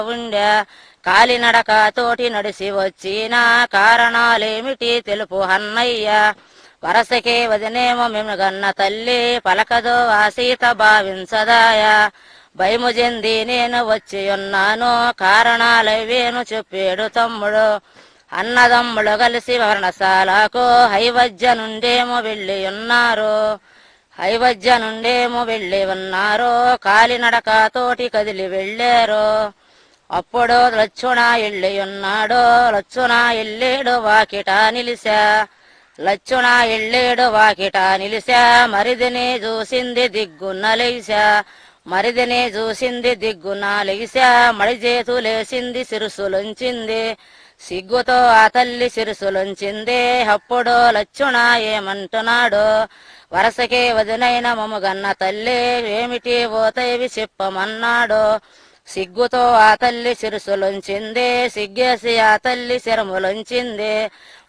ఉండే కాలినడక తోటి నడిసి వచ్చిన కారణాలేమిటి తెలుపు అన్నయ్య వరసకే వదినేమో మేము గన్న తల్లి పలకదో ఆ సీత భావించదాయా భయము చెంది నేను వచ్చి ఉన్నాను కారణాలవేను చెప్పాడు తమ్ముడు అన్నదమ్ముడు కలిసి వర్ణశాలకు హైవజ్య నుండేమో వెళ్ళి ఉన్నారు హైవజ్య నుండేమో వెళ్ళి ఉన్నారు కాలినడక తోటి కదిలి వెళ్ళారు అప్పుడు లచ్చున ఎల్లి ఉన్నాడు లచ్చున ఎల్లేడు వాకిట నిలిసా లచ్చున ఎల్లేడు వాకిట నిలిసా మరిదిని చూసింది దిగ్గున్న లేసా మరిదిని చూసింది దిగ్గున లేసా మడి చేతులేసింది సిరుసులుంచింది సిగ్గుతో ఆ తల్లి సిరుసులుంచింది అప్పుడు లచ్చున ఏమంటున్నాడు వరసకే వదినైన మముగన్న తల్లి ఏమిటి పోతేవి చెప్పమన్నాడు సిగ్గుతో ఆ తల్లి సిరుసులుంచింది సిగ్గేసి ఆ తల్లి శరములుంచింది